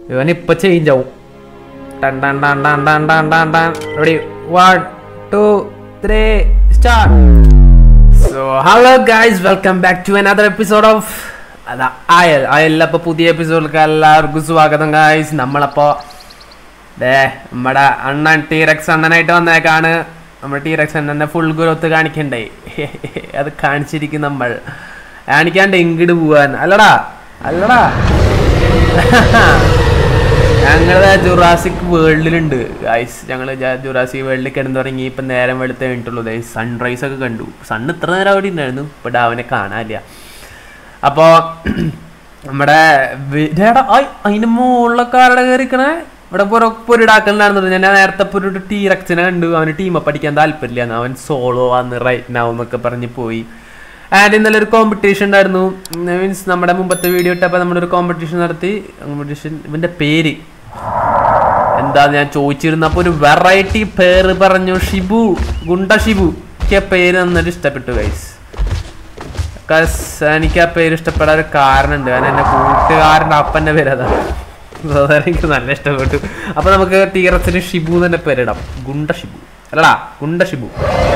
ഇവൻ ഇപ്പൊ ചേഞ്ച് ആവും ടൺ ടൺ ടൺ ടൺ ടൺ ടൺ ടൺ ടൺ ready one two three start so hello guys welcome back to another episode of അതാ അയൽ അയലിലപ്പോൾ പുതിയ എപ്പിസോഡിലേക്ക് എല്ലാവർക്കും സ്വാഗതം ഗൈസ് നമ്മളപ്പോൾ ദേ നമ്മുടെ അണ്ണൻ ടീറക്സ് അണ്ണനായിട്ട് വന്നേക്കാണ് നമ്മുടെ ടീറക്സ് അണ്ണൻ്റെ ഫുൾ ഗ്രോത്ത് കാണിക്കണ്ടേ അത് കാണിച്ചിരിക്കും നമ്മൾ കാണിക്കാണ്ട് എങ്കിട് പോവാൻ അല്ലടാ അല്ലടാ ഞങ്ങള് ജുറാസിക് വേൾഡിലുണ്ട് ഗൈസ് ഞങ്ങൾ ജുറാസിക് വേൾഡിൽ കിടന്നു തുടങ്ങി ഇപ്പം നേരം വെളുത്ത് കഴിഞ്ഞിട്ടുള്ളൂ ഗൈസ് സൺറൈസ് ഒക്കെ കണ്ടു സൺ ഇത്ര നേരം അവിടെ ഉണ്ടായിരുന്നു ഇപ്പം ഡാവിനെ കാണാനില്ല അപ്പോൾ നമ്മുടെ വി- ഡേടാ, ആയ്, അതിന്റെ മുകളിലൊക്കെ ആരുടെ കയറിക്കണേ ഇവിടെ പുറ പൊരിടാക്കലുണ്ടായിരുന്നു ഞാൻ നേരത്തെ ഒരു ടീറക്സിനെ കണ്ടു അവന് ടീമ പഠിക്കാൻ താല്പര്യമില്ല അവൻ സോളോ വന്ന് റൈറ്റ് നാവ് എന്നൊക്കെ പറഞ്ഞ് പോയി ആൻഡ് ഇന്നലെ ഒരു കോമ്പറ്റീഷൻ ഉണ്ടായിരുന്നു മീൻസ് നമ്മുടെ മുമ്പത്തെ വീഡിയോ ഇട്ടപ്പോൾ നമ്മളൊരു കോമ്പറ്റീഷൻ നടത്തി കോമ്പറ്റീഷൻ ഇവന്റെ പേര് എന്താ ഞാൻ ചോദിച്ചിരുന്നപ്പോൾ ഒരു വെറൈറ്റി പേര് പറഞ്ഞു ഷിബു ഗുണ്ട ഷിബു എനിക്ക് ആ പേര് നന്നായിട്ട് ഇഷ്ടപ്പെട്ടു ഗൈസ് കസ് എനിക്ക് ആ പേര് ഇഷ്ടപ്പെടാൻ ഒരു കാരണമുണ്ട് കാരണം എൻ്റെ കൂട്ടുകാരൻ്റെ അപ്പൻ്റെ പേര് അതാണ് So അതാണ് എനിക്ക് നല്ല ഇഷ്ടപ്പെട്ടു അപ്പൊ നമുക്ക് ടീറസിന് ഷിബു എന്ന് തന്നെ പേരിടാം ഗുണ്ട ഷിബു അല്ലടാ ഗുണ്ട ഷിബു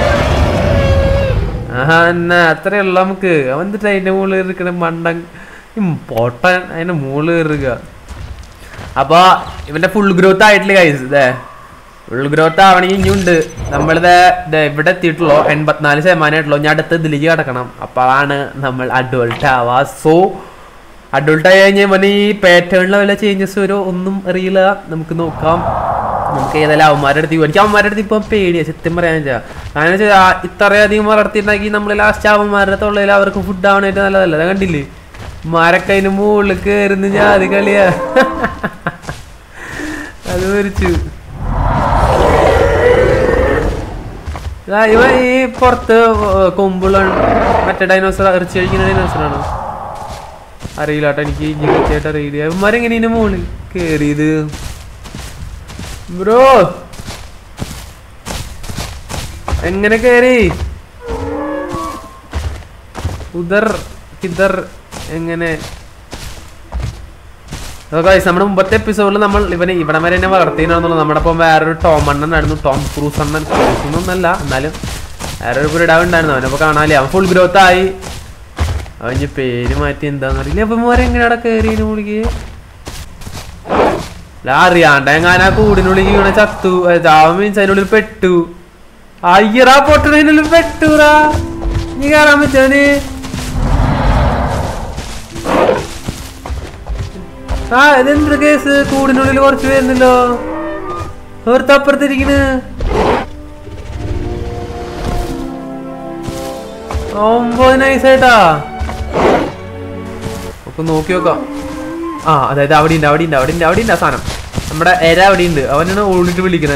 ആഹാ എന്നാ അത്രയുള്ള നമുക്ക് അവൻ എന്നിട്ട് അതിന്റെ മുകളിൽ ഇരിക്കണ മണ്ടൻ പൊട്ടൻ അതിന്റെ മുകളിൽ കയറുക അപ്പൊ ഇവന്റെ ഫുൾ ഗ്രോത്ത് ആയിട്ടില്ല കൈസ് ഇതേ ഫുൾ ഗ്രോത്ത് ആവണമെങ്കിൽ ഇനിയുണ്ട് നമ്മളിത് ദേ ഇവിടെ എത്തിയിട്ടുള്ളൂ എൺപത്തിനാല് ശതമാനം ആയിട്ടുള്ളൂ ഞാൻ അടുത്ത ഇതിലേക്ക് കിടക്കണം അപ്പോഴാണ് നമ്മൾ അഡൾട്ട് ആവാ സോ അഡൾട്ട് ആയി കഴിഞ്ഞാൽ ഇവന് ഈ പാറ്റേണിലെ വല്ല ചേഞ്ചസ് വരോ ഒന്നും അറിയില്ല നമുക്ക് നോക്കാം നമുക്ക് ഏതായാലും അവന്മാരുടെ അടുത്ത് എനിക്ക് അവന്മാരുടെ അടുത്ത് ഇപ്പം പേടിയാ സത്യം പറയാൻ വെച്ചാൽ കാരണം വെച്ചാൽ ഇത്രയധികം വളർത്തിയിട്ടുണ്ടെങ്കിൽ നമ്മൾ ലാസ്റ്റ് അവന്മാരുടെ തൊള്ളയിൽ അവർക്ക് ഫുഡ് ആവാനായിട്ട് നല്ലതല്ല അത് കണ്ടില്ലേ മരക്കെ അതിന് മുകളിൽ കയറുന്ന ജാതി കളിയാ അത് മരിച്ചു ദാ ഇവ ഈ പുറത്ത് കൊമ്പുള്ള മറ്റേ ഡൈനോസർ ഇറച്ചി കഴിക്കുന്ന ഡൈനോസർ ആണോ അറിയില്ല കേട്ടോ എനിക്ക് ഇനി കൃത്യമായിട്ട് അറിയില്ല ഇവന്മാരെങ്ങനെ ഇതിന്റെ മുകളിൽ കേറിയത് ബ്രോ എങ്ങനെ കേറി ഉദർ കിദർ എങ്ങനെ ഗൈസ് നമ്മുടെ മുമ്പത്തെ എപ്പിസോഡിൽ നമ്മൾ ഇവനെ ഇവിടെ വരെ എന്നെ വളർത്തിയെന്നുള്ളൂ നമ്മുടെ ഒപ്പം വേറൊരു ടോം അണ്ണൻ ഉണ്ടായിരുന്നു ടോം ക്രൂസ് അണ്ണൻ ക്രൂസ് ഒന്നല്ല എന്നാലും വേറൊരു പുരിടാവ് ഉണ്ടായിരുന്നു അവനപ്പോൾ കാണാല്ലേ അവൻ ഫുൾ ഗ്രോത്ത് ആയി അവൻ ഇനി പേര് മാറ്റി എന്താന്ന് അറിയില്ല അപ്പം മോരെ എങ്ങനെയാടെ കയറിയതിന് വിളിക്ക് അറിയാണ്ട എങ്ങാനാ കൂടിനുള്ളിൽ വീണ ചത്തു ചാവൻ മീൻസ് അതിനുള്ളിൽ പെട്ടു അയ്യറാ പൊട്ടണതിനുള്ളിൽ പെട്ടുറാ നീ കയറാൻ പറ്റോന് ആ ഇതെന്ത് കേസ് കൂടിനുള്ളിൽ കുറച്ച് വരുന്നല്ലോ ഓർത്തപ്പുറത്തിരിക്കണ് ഒമ്പത് നൈസായിട്ടാ ഒക്കെ നോക്കി നോക്കാം ആ അതായത് അവിടെ ഉണ്ട് അവിടെ ഉണ്ട് അവിടെ ഉണ്ട് അവിടെ ഉണ്ട് ആ സാധനം നമ്മുടെ എര അവിടെ ഉണ്ട് അവനാണ് ഓടിട്ട് വിളിക്കണേ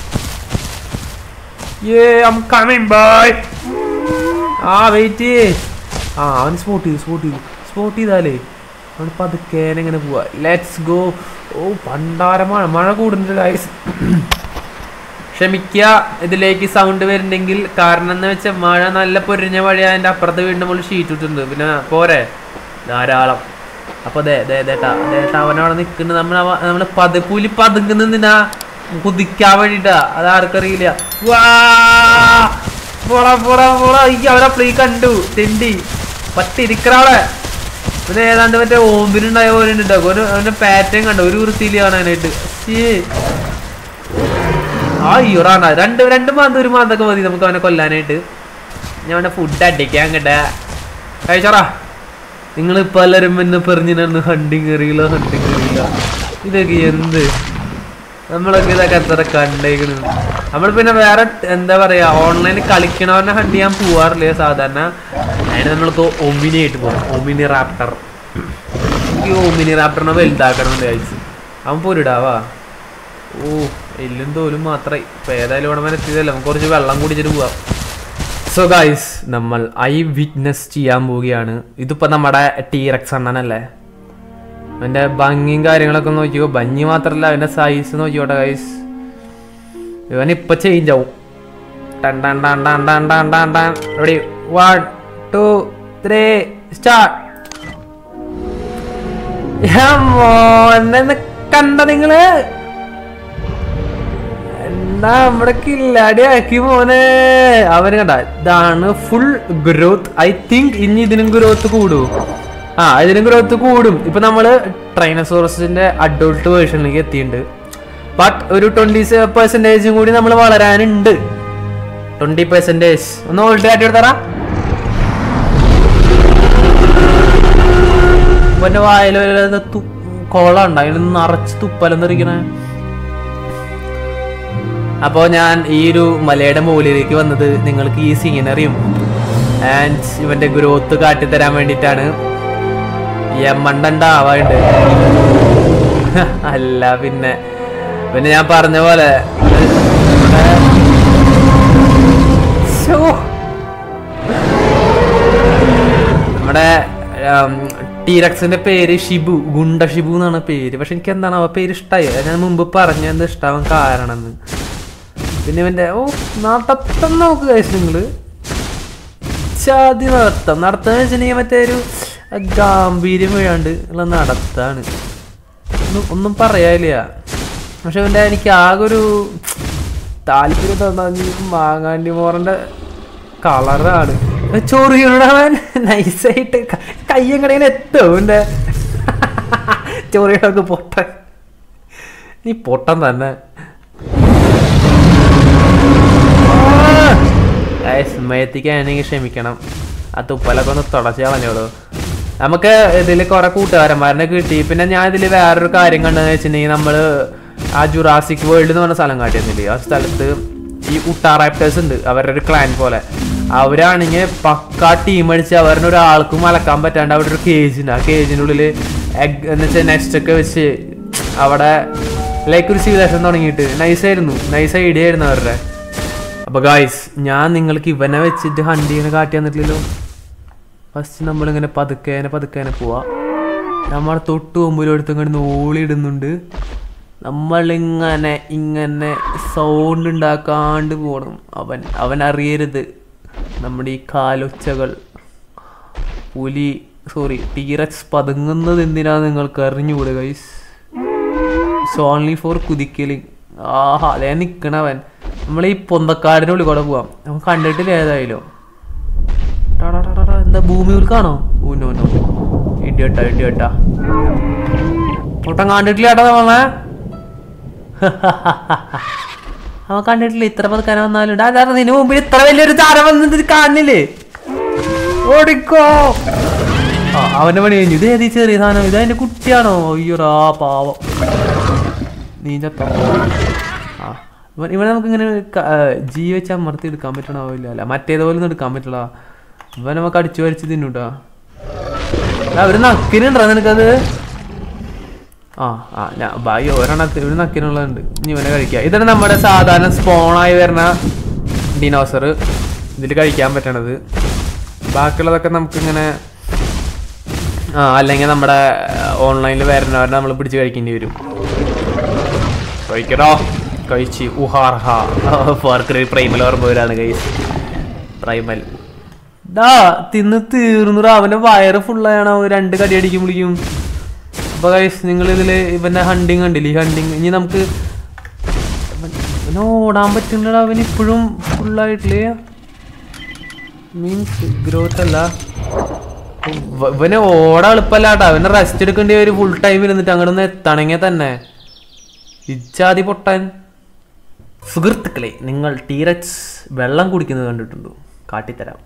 ഏ ഐം കമ്മിങ് ബോയ് ആ വെയിറ്റ് ആ അവൻ സ്പോട്ട് ചെയ്തു സ്പോട്ട് ചെയ്തു സ്പോട്ട് ചെയ്താലേ അവൻ പതുക്കേനെ ഇങ്ങനെ പോവാ ലെറ്റ്സ് ഗോ ഓ പണ്ടാര മഴ മഴ കൂടുന്നുണ്ട് ഗൈസ് ക്ഷമിക്കുക ഇതിലേക്ക് സൗണ്ട് വരുന്നെങ്കിൽ കാരണം എന്ന് വെച്ചാൽ മഴ നല്ല പൊരിഞ്ഞ മഴ അതിൻ്റെ അപ്പുറത്തെ വീടിൻ്റെ മുകളിൽ ഷീറ്റ് ഇട്ടിട്ടുണ്ട് പിന്നെ പോരെ ധാരാളം അപ്പൊ ദേ ദേ ദേട്ടാ ദേട്ടാ അവനവിടെ നിൽക്കുന്നത് നമ്മൾ നമ്മൾ പത് പുലി പതുങ്ങുന്നതിനാ കുതിക്കാൻ വേണ്ടിട്ടാ അത് ആർക്കറിയില്ല വാ പോടാ പോടാ പോടാ ഈ അവരെ പ്ലീ കണ്ടു തെണ്ടി പത്തിരിക്കറവിടെ പിന്നെ ഏതാണ്ട് മറ്റേ ഓമ്പിനുണ്ടായ പോലെ ഉണ്ട് കേട്ടോ ഒരു അവന്റെ പാറ്റേൺ കണ്ടു ഒരു വൃത്തിയില് കാണാനായിട്ട് ശ്ശേ. ആ ഇറാണ രണ്ട് രണ്ട് മാന്ത ഒരു മാന്തൊക്കെ മതി നമുക്ക് അവനെ കൊല്ലാനായിട്ട് ഞാൻ അവന്റെ ഫുഡ് അടിക്കാൻ കേട്ടാ കഴിച്ചോറാ നിങ്ങൾ ഇപ്പൊ എല്ലാരും എന്നെ പറഞ്ഞിരുന്നു ഹണ്ടിങ് അറിയില്ല ഹണ്ടിങ് അറിയില്ല ഇതൊക്കെ എന്ത് നമ്മളൊക്കെ ഇതൊക്കെ എത്ര കണ്ടേക്കണ് നമ്മൾ പിന്നെ വേറെ എന്താ പറയാ ഓൺലൈനിൽ കളിക്കണവനെ ഹണ്ട് ചെയ്യാൻ പോവാറില്ല സാധാരണ അതിന് നമ്മൾക്ക് ഒമിനി ആയിട്ട് പോകും ഒമിനി റാപ്റ്റർ എനിക്ക് ഒമിനി റാപ്റ്ററിനെ വലുതാക്കണം എന്ന് കഴിച്ചു അവൻ പോരിടാവാ ഓ എല്ലും തോലും മാത്രമേ ഇപ്പൊ ഏതായാലും ഇവിടെ വരെ എത്തിയതല്ല നമുക്ക് കുറച്ച് വെള്ളം കുടിച്ചിട്ട് പോവാം സോ ഗൈസ് നമ്മൾ ഐ വിറ്റ്നസ് ചെയ്യാൻ പോവുകയാണ് ഇതിപ്പോ നമ്മുടെ ടീറക്സ് അണ്ണനല്ലേ അവന്റെ ഭംഗിയും കാര്യങ്ങളൊക്കെ നോക്കിയോ ഭംഗി മാത്രല്ല അവന്റെ സൈസ് നോക്കിയോട്ടെ ഗൈസ് ഇവൻ ഇപ്പൊ ചേഞ്ച് ആവും ടൺ ടൺ ടൺ ടൺ ടൺ ടൺ ടൺ ടൺ ready one two three start മോനെ കണ്ട നിങ്ങള് എന്നാ നമ്മുടെ കില്ലാടി ആക്കി മോനെ അവന് കണ്ട ഇതാണ് ഫുൾ ഗ്രോത്ത് ഐ തിങ്ക് ഇനി ഇതിനും ഗ്രോത്ത് കൂടും ആ ഇതിനും ഗ്രോത്ത് കൂടും ഇപ്പൊ നമ്മള് ട്രൈനസോറസിന്റെ അഡൾട്ട് വേർഷനിലേക്ക് എത്തിയിട്ടുണ്ട് ബട്ട് ഒരു ട്വന്റി പെർസെന്റേജും കൂടി നമ്മൾ വളരാനുണ്ട് ട്വന്റി പെർസെന്റേജ് ഒന്ന് ഓൾട്ട് ആയിട്ട് എടുത്തറ ഇവന്റെ വായിൽ കോള ഉണ്ട് അതിൽ നിറച്ച് തുപ്പലെന്നിരിക്കണേ അപ്പോൾ ഞാൻ ഈ ഒരു മലയുടെ മുകളിലേക്ക് വന്നത് നിങ്ങൾക്ക് ഈ സീനറിയും ആൻഡ് ഇവന്റെ ഗ്രോത്ത് കാട്ടിത്തരാൻ വേണ്ടിയിട്ടാണ് യമണ്ടണ്ടാവാണ്ട് അല്ല പിന്നെ പിന്നെ ഞാൻ പറഞ്ഞ പോലെ ശ്ശോ. നമ്മുടെ ടീറക്സിന്റെ പേര് ഷിബു ഗുണ്ട ഷിബു എന്നാണ് പേര് പക്ഷെ എനിക്ക് എന്താണ് അവ പേര് ഇഷ്ടമായി ഞാൻ മുമ്പ് പറഞ്ഞ എന്താ ഇഷ്ടാവാൻ കാരണം എന്ന് പിന്നെ ഇവന്റെ ഓ നടത്തം നോക്ക് കഴിച്ചു നിങ്ങള് ചാതി നടത്തം നടത്തം വെച്ചിട്ടുണ്ടെങ്കിൽ മറ്റേ ഒരു ഗാംഭീര്യം വീഴാണ്ട് ഉള്ള നടത്താണ് ഒന്നും ഒന്നും പറയാനില്ല പക്ഷെ ഇവന്റെ എനിക്ക് ആകെ ഒരു താല്പര്യം തോന്നി മാങ്ങാണ്ടി മോറന്റെ കളറാണ് ചൊറിയിടാൻ നൈസായിട്ട് കയ്യങ്ങടയിൽ എത്തും എന്റെ ചൊറിയിടൊക്കെ പൊട്ടൻ നീ പൊട്ടൻ തന്നെ സ്മയത്തിക്കാണെങ്കിൽ ക്ഷമിക്കണം ആ തുപ്പലൊക്കെ ഒന്ന് തുടച്ച് കളഞ്ഞോളൂ നമുക്ക് ഇതിൽ കുറെ കൂട്ടുകാരന്മാരനെ കിട്ടി പിന്നെ ഞാൻ ഇതിൽ വേറൊരു കാര്യം കണ്ടെന്ന് വെച്ചിട്ടുണ്ടെങ്കിൽ നമ്മള് ആ ജുറാസിക് വേൾഡ് എന്ന് പറഞ്ഞ സ്ഥലം കാട്ടിയിരുന്നില്ലേ ആ സ്ഥലത്ത് ഈ ഉട്ടാറാപ്റ്റേഴ്സ് ഉണ്ട് അവരുടെ ഒരു ക്ലാൻ പോലെ അവരാണെങ്കിൽ പക്ക ടീം അടിച്ച് അവരുടെ ഒരാൾക്കും അലക്കാൻ പറ്റാണ്ട് അവിടെ ഒരു കേജ് ഉണ്ട് ആ കേജിൻ്റെ ഉള്ളിൽ എഗ് എന്ന് വെച്ചാൽ നെസ്റ്റ് ഒക്കെ വെച്ച് അവിടെ ലൈക്ക് ഒരു സിവിലേഷൻ തുടങ്ങിയിട്ട് നൈസായിരുന്നു നൈസ് ഐഡിയ ആയിരുന്നു അവരുടെ അപ്പൊ ഗായ്സ് ഞാൻ നിങ്ങൾക്ക് ഇവനെ വെച്ചിട്ട് ഹണ്ട് ചെയ്യണ കാട്ടി തന്നിട്ടില്ലല്ലോ ഫസ്റ്റ് നമ്മളിങ്ങനെ പതുക്കേനെ പതുക്കേനെ പോവാ നമ്മൾ തൊട്ട് മുമ്പിലെടുത്ത് ഇങ്ങനെ നോളിയിടുന്നുണ്ട് നമ്മളിങ്ങനെ ഇങ്ങനെ സൗണ്ട് ഉണ്ടാക്കാണ്ട് പോകണം അവൻ അവൻ അറിയരുത് നമ്മുടെ ഈ കാലൊച്ചകൾ പുലി സോറി ടീറക്സ് പതുങ്ങുന്നത് എന്തിനാന്ന് നിങ്ങൾക്ക് അറിഞ്ഞുകൂടെ ഗൈസ് ഇറ്റ്സ് ഓൺലി ഫോർ കുതിക്കലിങ് ആഹാ അതേ നിക്കണവൻ നമ്മൾ ഈ പൊന്തക്കാടിന്റെ ഉള്ളിൽ കൂടെ പോവാം നമുക്ക് കണ്ടിട്ടില്ല ഏതായാലും ടാ ടാ ടാ ടാ ടാ. എന്താ ഭൂമി ഉൾക്കാണോ ഊന്നോ നോ ഇടിയട്ടാ ഇടിയട്ടാ പൊട്ടം കണ്ടിട്ടില്ല ഏട്ടാ നമ്മളെ അവൻ കണ്ടിട്ടില്ല ഇത്ര പതുക്കാനെ വന്നാലും ഡാ, ഡാ, നിന് മുമ്പിൽ ഇത്ര വലിയൊരു താരം വന്നത് ഇത് കാണില്ലേ ഓടിക്കോ ആ അവന്റെ പണി കഴിഞ്ഞു ഇത് ഏതീ ചെറിയ സാധനം ഇത് അതിന്റെ കുട്ടിയാണോ അയ്യോടാ പാവം നീ ചത്തോ ആ ഇവൻ ഇവനെ നമുക്ക് ഇങ്ങനെ ജീ വെച്ച് അമർത്തി എടുക്കാൻ പറ്റണാവില്ല അല്ല മറ്റേതുപോലെ ഒന്നും എടുക്കാൻ പറ്റില്ല ഇവൻ നമുക്ക് അടിച്ചു വരച്ച് തിന്നൂട്ടാ അവര് നക്കിനുണ്ടോ നിനക്കത് ആ ആ ഞാൻ ബായി ഒരെണ്ണത്തിന് ഒരു നക്കിനുള്ളതുണ്ട് ഇനി ഇവനെ കഴിക്കാം ഇതാണ് നമ്മുടെ സാധാരണ സ്പോണായി വരുന്ന ഡിനോസർ ഇതിൽ കഴിക്കാൻ പറ്റണത് ബാക്കിയുള്ളതൊക്കെ നമുക്കിങ്ങനെ ആ അല്ലെങ്കിൽ നമ്മുടെ ഓൺലൈനിൽ വരുന്നവരെ നമ്മൾ പിടിച്ച് കഴിക്കേണ്ടി വരും കഴിക്കടോ കഴിച്ച് ഉഹാർഹ ഫോർക്ക് പ്രൈമൽ ഓർമ്മ വരാണ് കൈസ് പ്രൈമൽ ഡാ തിന്ന് തീർന്നു അവന്റെ വയറ് ഫുള്ളാണ് രണ്ട് കടി അടിക്കുമ്പോഴേക്കും അപ്പൊ കൈസ് നിങ്ങൾ ഇതില് ഇവന്റെ ഹണ്ടിങ് കണ്ടില്ലേ ഈ ഹണ്ടിങ് ഇനി നമുക്ക് ഇവൻ- ഇവന് ഓടാൻ പറ്റുന്നില്ല അവൻ ഇപ്പോഴും ഫുള്ളായിട്ടില്ലേ മീൻസ് ഗ്രോത്ത് അല്ല ഇവ- ഇവന് ഓടാൻ എളുപ്പമല്ല കേട്ടോ അവന് റെസ്റ്റ് എടുക്കേണ്ടി വരും ഫുൾ ടൈം ഇരുന്നിട്ട് അങ്ങോട്ട് ഒന്ന് എത്തണമെങ്കിൽ തന്നെ ഇച്ചാതി പൊട്ടാൻ സുഹൃത്തുക്കളെ നിങ്ങൾ ടീറക്സ് വെള്ളം കുടിക്കുന്നത് കണ്ടിട്ടുണ്ടോ കാട്ടിത്തരാം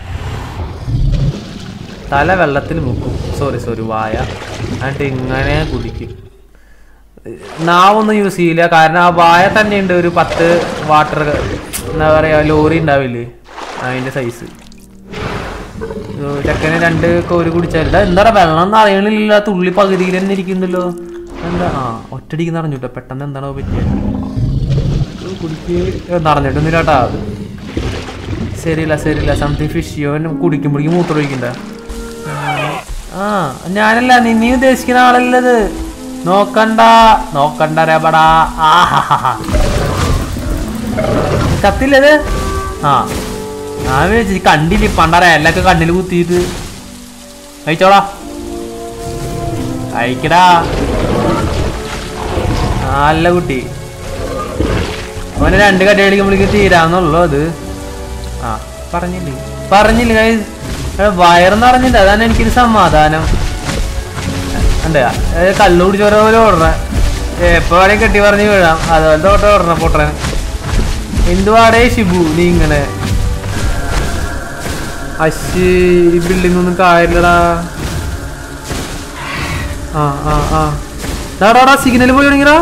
തല വെള്ളത്തിൽ മുക്കും സോറി സോറി വായ എന്നിട്ട് ഇങ്ങനെ കുടിക്കും നാവൊന്നും യൂസ് ചെയ്യില്ല കാരണം ആ വായ തന്നെ ഉണ്ട് ഒരു പത്ത് വാട്ടർ എന്താ പറയാ ലോറി ഉണ്ടാവില്ലേ അതിന്റെ സൈസ് ചക്കനെ രണ്ട് കോരി കുടിച്ചാൽ എന്താ വെള്ളം ഒന്നും അറിയണില്ല തുള്ളി പകുതിയിൽ തന്നെ ഇരിക്കുന്നല്ലോ എന്താ ആ ഒറ്റടിക്ക് നിറഞ്ഞുട്ടോ പെട്ടെന്ന് എന്താണോ പറ്റിയത് കുടിക്ക് നിറഞ്ഞിട്ടൊന്നുമില്ല കേട്ടാ ശരിയില്ല ശരിയില്ല സംതിങ് ഫിഷ് യോൻ കുടിക്കുമ്പോഴേക്കും മൂത്രം ഒഴിക്കണ്ട ആ ഞാനല്ല നീ നീ ഉദ്ദേശിക്കുന്ന ആളല്ലത് നോക്കണ്ട നോക്കണ്ട രബടാ ആഹാ കത്തില്ലത് ആ ഞാൻ വിചാരിച്ചു കണ്ടില്ല പണ്ടറ എല്ലൊക്കെ കണ്ണിൽ കുത്തിയിട്ട് കഴിച്ചോടാ കഴിക്കടാ നല്ല കുട്ടി അവന് രണ്ട് കടി അടിക്കുമ്പോഴേക്ക് തീരാന്നുള്ളൂ അത് ആ പറഞ്ഞില്ലേ പറഞ്ഞില്ല guys. എടാ, വയറെന്ന് പറഞ്ഞില്ല അതാണ് എനിക്കൊരു സമാധാനം ഉണ്ട് കള്ളു കുടിച്ചോരോ പോലെ ഓടണ എപ്പോ വേണേ കെട്ടി പറഞ്ഞ് വീഴാം അതുപോലത്തെ ഓട്ടം ഓടണ പൊട്ടൻ എന്തുവാടേ ഷിബു നീ ഇങ്ങനെ അശ്ശി ഈ ബിൽഡിംഗ് ഒന്നും കാര്യല്ലടാ ആ ആ ആ ഡാടാ സിഗ്നൽ പോയി തുടങ്ങിയടാ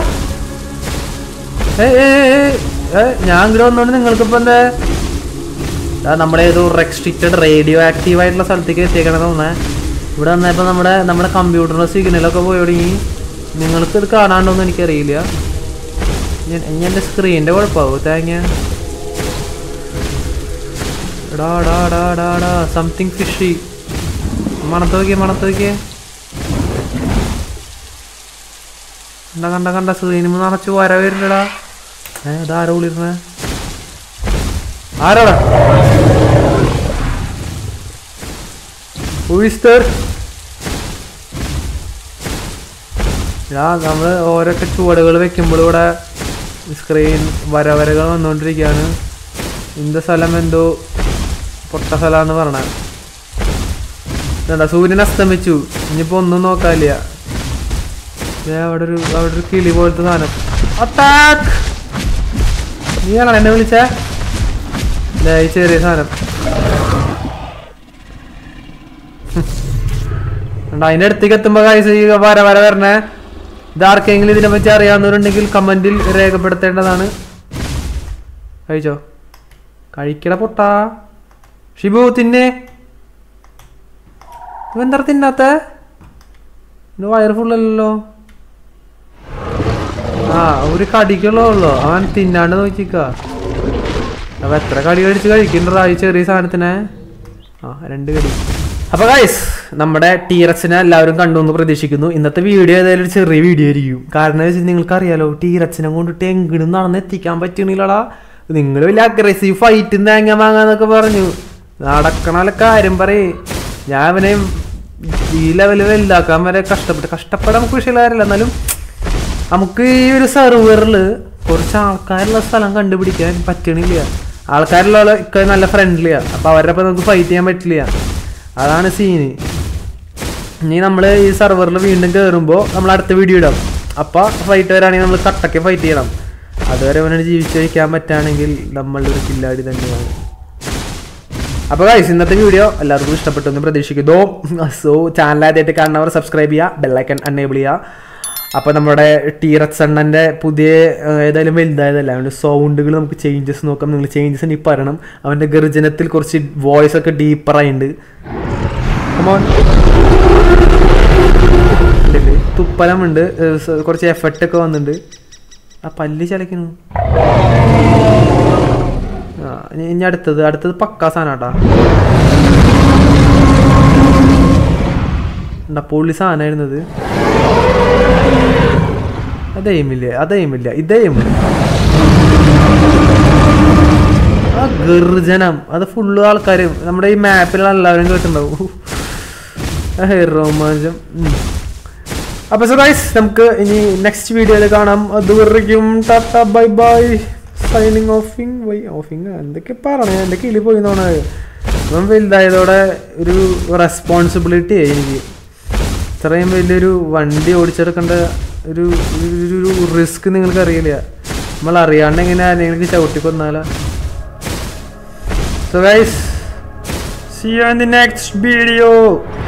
ഏ ഏ ഏ, ഏ, ഞാൻ ഇങ്ങനെ വന്നോണ്ട് നിങ്ങൾക്കിപ്പോ എന്താ ദാ നമ്മുടെ ഏതോ റെസ്ട്രിക്റ്റഡ് റേഡിയോ ആക്റ്റീവ് ആയിട്ടുള്ള സ്ഥലത്തേക്ക് എത്തിയേക്കണെന്ന് തോന്നേ ഇവിടെ വന്നപ്പോൾ നമ്മുടെ നമ്മുടെ കമ്പ്യൂട്ടറിന്റെ സിഗ്നലൊക്കെ പോയി തുടങ്ങി നിങ്ങൾക്ക് ഇത് കാണാണ്ടോന്ന് എനിക്കറിയില്ല ഞാൻ ഇനി എൻ്റെ സ്ക്രീനിൻ്റെ കുഴപ്പമാവും തേങ്ങ എടാ ഡാ ഡാ ഡാ ഡാ സംതിങ് ഫിഷി മണത്ത് നോക്കിയേ മണത്ത് നോക്കിയേ കണ്ട കണ്ട കണ്ട സ്ക്രീനിൽ നിറച്ച് വര വരുന്നടാ ഏ ഇതാരോ വിളിരുന്നേ ആരാടാ ഉഴിസ്തർ ഞാൻ നമ്മൾ ഓരോക്കെ ചുവടുകൾ വെക്കുമ്പോൾ ഇവിടെ സ്ക്രീൻ വരവരകൾ വന്നുകൊണ്ടിരിക്കുകയാണ് ഇന്ത സ്ഥലം എന്തോ പൊട്ട സ്ഥലമാണെന്ന് പറഞ്ഞത് എന്താ സൂര്യൻ അസ്തമിച്ചു ഇനിയിപ്പോ ഒന്നും നോക്കാനില്ല ദേ അവിടെ ഒരു അവിടെ ഒരു കിളി പോലത്തെ സാധനം അറ്റാക്ക് നീയാണോ എന്നെ വിളിച്ചേ ദേ ഈ ചെറിയ സാധനം ഉണ്ട് അതിന്റെ അടുത്തേക്ക് എത്തുമ്പോ കാഴ്ച വര വര വരണേ ഇതാർക്കെങ്കിലും ഇതിനെ പറ്റി അറിയാവുന്നവരുണ്ടെങ്കിൽ കമന്റിൽ രേഖപ്പെടുത്തേണ്ടതാണ് കഴിച്ചോ കഴിക്കട പൊട്ടാ ഷിബു തിന്നെ ഇവന്താ തിന്നാത്ത വയർ ഫുള്ളല്ലോ ആ ഒരു കടിക്കുള്ളോ ഉള്ളോ അവൻ തിന്നാണ്ട് നോക്കിക്ക അപ്പൊ എത്ര കടി കടിച്ച് കഴിക്കണ്ടടാ ഈ ചെറിയ സാധനത്തിനെ ആ രണ്ട് കടി അപ്പൊ ഗൈസ് നമ്മുടെ ടീറക്സിനെ എല്ലാവരും കണ്ടു എന്ന് പ്രതീക്ഷിക്കുന്നു ഇന്നത്തെ വീഡിയോ ഏതായാലും ഒരു ചെറിയ വീഡിയോ ആയിരിക്കും കാരണം വെച്ചാൽ നിങ്ങൾക്ക് അറിയാലോ ടീറക്സിനെ കൊണ്ടിട്ട് എങ്കിലും നടന്ന് എത്തിക്കാൻ പറ്റണില്ലടാ നിങ്ങൾ വലിയ അഗ്രസീവ് ഫൈറ്റ് തേങ്ങ വാങ്ങാന്നൊക്കെ പറഞ്ഞു നടക്കണ കാര്യം പറയേ ഞാൻ അവനെ ഈ ലെവല് വലുതാക്കാൻ വരെ കഷ്ടപ്പെട്ട് കഷ്ടപ്പെടാൻ നമുക്ക് വിഷയമില്ല എന്നാലും നമുക്ക് ഈ ഒരു സെർവറിൽ കുറച്ച് ആൾക്കാരുള്ള സ്ഥലം കണ്ടുപിടിക്കാൻ പറ്റണില്ല ആൾക്കാരുള്ള ഒക്കെ നല്ല ഫ്രണ്ട്ലിയാ അപ്പൊ അവരുടെ ഒപ്പം നമുക്ക് ഫൈറ്റ് ചെയ്യാൻ പറ്റില്ല അതാണ് സീന് ഇനി നമ്മൾ ഈ സെർവറിൽ വീണ്ടും കയറുമ്പോൾ നമ്മൾ അടുത്ത വീഡിയോ ഇടാം അപ്പോൾ ഫൈറ്റ് വരാണെങ്കിൽ നമ്മൾ കട്ടയ്ക്ക് ഫൈറ്റ് ചെയ്യണം അതുവരെ അവനോട് ജീവിച്ചു വയ്ക്കാൻ പറ്റുകയാണെങ്കിൽ നമ്മളുടെ ഒരു കില്ലാടി തന്നെയാണ് അപ്പോൾ ഗൈസ് ഇന്നത്തെ വീഡിയോ എല്ലാവർക്കും ഇഷ്ടപ്പെട്ടു എന്ന് പ്രതീക്ഷിക്കുന്നു സോ ചാനൽ ആദ്യമായിട്ട് കാണുന്നവർ സബ്സ്ക്രൈബ് ചെയ്യുക ബെല്ലൈക്കൺ അനേബിൾ ചെയ്യുക അപ്പോൾ നമ്മുടെ ടീറക്സ് അണ്ണൻ്റെ പുതിയ ഏഹ്, ഏതായാലും വലുതായതല്ല അവൻ്റെ സൗണ്ടുകൾ നമുക്ക് ചേഞ്ചസ് നോക്കാം നിങ്ങൾ ചേഞ്ചസ് ഇനി പറയണം അവൻ്റെ ഗർജനത്തിൽ കുറച്ച് വോയിസ് ഒക്കെ ഡീപ്പറായിട്ടുണ്ട് കമോൺ തുപ്പലമുണ്ട് ഏഹ്, സ- കുറച്ച് എഫക്റ്റ് ഒക്കെ വന്നിട്ടുണ്ട് ആ പല്ല് ചലക്കുന്നു ആ ഇനി ഇനി അടുത്തത് അടുത്തത് പക്കാ സാധനാട്ടാ എന്താ പൊള്ളി സാധനമായിരുന്നത് അതേമില്ല അതേമില്ല ഇതേം ആ ഗർജനം അത് ഫുള്ള് ആൾക്കാർ നമ്മുടെ ഈ മാപ്പിലുള്ള എല്ലാവരും കേട്ടിട്ടുണ്ടാവും രോമാഞ്ചം അപ്പൊ സോ ഗൈസ് നമുക്ക് ഇനി നെക്സ്റ്റ് വീഡിയോയിൽ കാണാം അതുവരയ്ക്കും tata bye bye signing offing വൈ ഓഫിങ് എന്തൊക്കെ പറയണേ എൻ്റെ കിളി പോയി തോണത് ഇവൻ വലുതായതോടെ ഒരു റെസ്പോൺസിബിലിറ്റി ആയി എനിക്ക് ഇത്രയും വലിയൊരു വണ്ടി ഓടിച്ചെടുക്കേണ്ട ഒരു ഒരു- ഒരു റിസ്ക് നിങ്ങൾക്ക് അറിയില്ല നമ്മൾ അറിയാണ്ട് എങ്ങനെ ആരെങ്കിലും ചവിട്ടി കൊന്നാലോ so guys see you in the next video